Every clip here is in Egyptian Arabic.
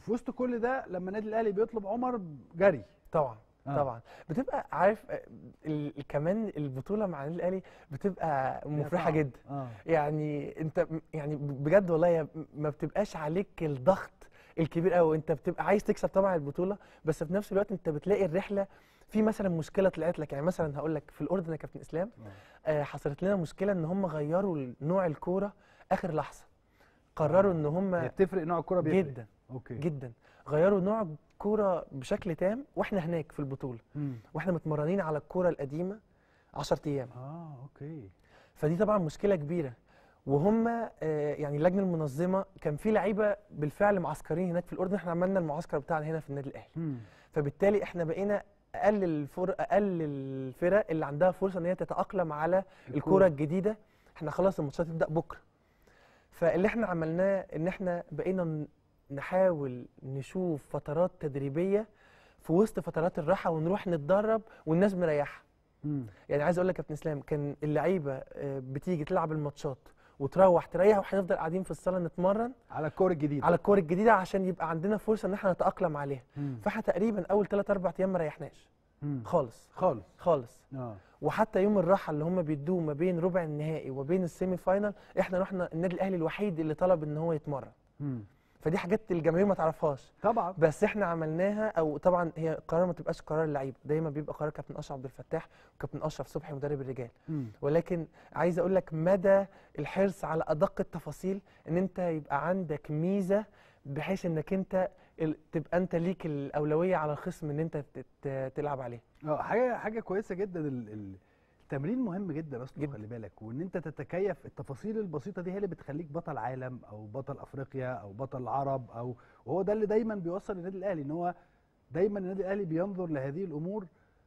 وفي وسط كل ده لما النادي الاهلي بيطلب عمر جري طبعا آه. طبعا بتبقى عارف آه، ال- كمان البطوله مع النادي الاهلي بتبقى مفرحه صعب. جدا اه يعني انت م- يعني بجد والله يا- ما بتبقاش عليك الضغط الكبير قوي انت بتبقى عايز تكسب طبعا البطوله بس في نفس الوقت انت بتلاقي الرحله في مثلا مشكله طلعت لك يعني مثلا هقول لك في الاردن يا كابتن اسلام آه، حصلت لنا مشكله ان هم غيروا نوع الكوره اخر لحظه قرروا ان هي هم بتفرق نوع الكوره بيفرق جدا اوكي جدا غيروا نوع الكوره بشكل تام واحنا هناك في البطوله مم. واحنا متمرنين على الكوره القديمه 10 ايام اه اوكي فدي طبعا مشكله كبيره وهم آه، يعني اللجنه المنظمه كان في لعيبه بالفعل معسكرين هناك في الاردن احنا عملنا المعسكر بتاعنا هنا في النادي الاهلي مم. فبالتالي احنا بقينا اقل الفرق اقل الفرق اللي عندها فرصه ان هي تتاقلم على الكوره الجديده احنا خلاص الماتشات تبدا بكره فاللي احنا عملناه ان احنا بقينا ن- نحاول نشوف فترات تدريبيه في وسط فترات الراحه ونروح نتدرب والناس مريحه مم. يعني عايز اقول لك يا كابتن اسلام كان اللعيبه آه، بتيجي تلعب الماتشات وتروح تريح وهنفضل قاعدين في الصاله نتمرن على الكوره الجديده على الكور الجديده عشان يبقى عندنا فرصه ان احنا نتاقلم عليها مم. فاحنا تقريبا اول 3 4 ايام ما ريحناش مم. خالص خالص خالص اه وحتى يوم الراحه اللي هم بيدوه ما بين ربع النهائي وما بين السيمي فاينال احنا رحنا النادي الاهلي الوحيد اللي طلب ان هو يتمرن مم. فدي حاجات الجماهير ما تعرفهاش طبعا بس احنا عملناها او طبعا هي قرار ما تبقاش قرار اللعيبه دايما بيبقى قرار كابتن اشرف عبد الفتاح وكابتن اشرف صبحي مدرب الرجال مم. ولكن عايز اقول لك مدى الحرص على ادق التفاصيل ان انت يبقى عندك ميزه بحيث انك انت ال- تبقى انت ليك الاولويه على الخصم ان انت تت- تلعب عليه اه حاجه حاجه كويسه جدا ال- ال- التمرين مهم جدا اصلا جدا. خلي بالك وان انت تتكيف التفاصيل البسيطه دي هي اللي بتخليك بطل عالم او بطل افريقيا او بطل العرب او وهو ده اللي دايما بيوصل النادي الاهلي ان هو دايما النادي الاهلي بينظر لهذه الامور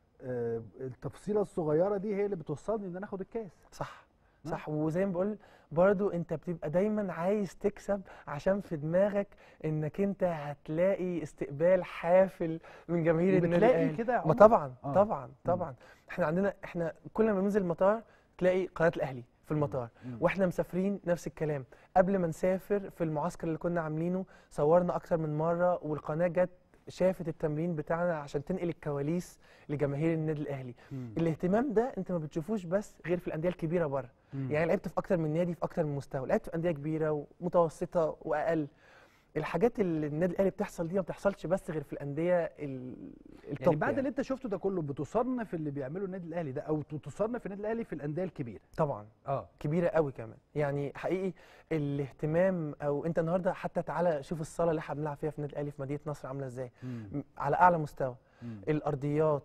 آه، التفصيله الصغيره دي هي اللي بتوصلني ان انا اخد الكاس صح نعم. صح وزي ما بقول برضو انت بتبقى دايما عايز تكسب عشان في دماغك انك انت هتلاقي استقبال حافل من جماهير النادي وبتلاقي الاهلي كده يا ما عمر؟ طبعا آه. طبعا طبعا احنا عندنا احنا كل ما بننزل المطار تلاقي قناه الاهلي في المطار مم. واحنا مسافرين نفس الكلام قبل ما نسافر في المعسكر اللي كنا عاملينه صورنا اكتر من مره والقناه جت شافت التمرين بتاعنا عشان تنقل الكواليس لجماهير النادي الاهلي مم. الاهتمام ده انت ما بتشوفوش بس غير في الانديه الكبيره بره مم. يعني لعبت في اكتر من نادي في اكتر من مستوى لعبت في انديه كبيره ومتوسطه واقل الحاجات اللي النادي الاهلي بتحصل دي ما بتحصلش بس غير في الانديه ال- التوب يعني بعد اللي انت شفته ده كله بتصنف اللي بيعمله النادي الاهلي ده او تصنف النادي الاهلي في الانديه الكبيره طبعا اه كبيره قوي كمان يعني حقيقي الاهتمام او انت النهارده حتى تعالى شوف الصاله اللي احنا بنلعب فيها في النادي الاهلي في مدينه نصر عامله ازاي م- على اعلى مستوى الارضيات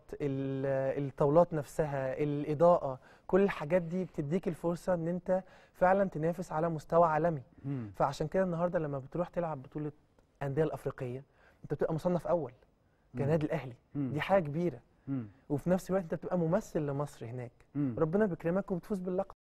ال- الطاولات نفسها الاضاءه كل الحاجات دي بتديك الفرصه ان انت فعلا تنافس على مستوى عالمي مم. فعشان كده النهارده لما بتروح تلعب بطوله الانديه الافريقيه انت بتبقى مصنف اول مم. كنادي الاهلي مم. دي حاجه كبيره مم. وفي نفس الوقت انت بتبقى ممثل لمصر هناك مم. ربنا بيكرمك وبتفوز باللقب